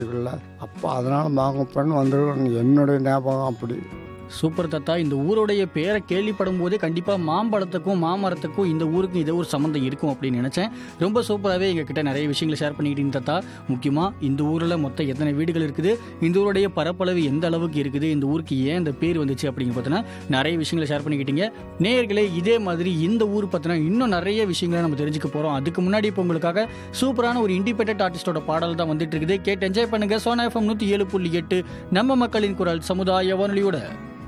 இல்லை அப்போ அதனால் மாங்கப்பன் வந்துருக்கணும் என்னுடைய ஞாபகம் அப்படி சூப்பர் தாத்தா இந்த ஊருடைய பேரை கேள்விப்படும் போதே கண்டிப்பாக மாம்பழத்துக்கும் மாமரத்துக்கும் இந்த ஊருக்கும் இதே ஒரு சம்மந்தம் இருக்கும் அப்படின்னு நினச்சேன் ரொம்ப சூப்பராகவே எங்ககிட்ட நிறைய விஷயங்களை ஷேர் பண்ணிக்கிட்டீங்க தாத்தா முக்கியமாக இந்த ஊரில் மொத்தம் எத்தனை வீடுகள் இருக்குது இந்த ஊருடைய பரப்பளவு எந்த அளவுக்கு இருக்குது இந்த ஊருக்கு ஏன் இந்த பேர் வந்துச்சு அப்படின்னு பார்த்தீங்கன்னா நிறைய விஷயங்களை ஷேர் பண்ணிக்கிட்டீங்க நேயர்களே இதே மாதிரி இந்த ஊர் பற்றின இன்னும் நிறைய விஷயங்களை நம்ம தெரிஞ்சுக்க போகிறோம் அதுக்கு முன்னாடி இப்போ உங்களுக்காக சூப்பரான ஒரு இண்டிபெண்டன்ட் ஆர்டிஸ்டோட பாடல் தான் வந்துட்டு இருக்குது கேட்டு என்ஜாய் பண்ணுங்க சோனா எஃப்எம் நூற்றி ஏழு புள்ளி எட்டு நம்ம மக்களின் குரல் சமுதாய வானொலியோட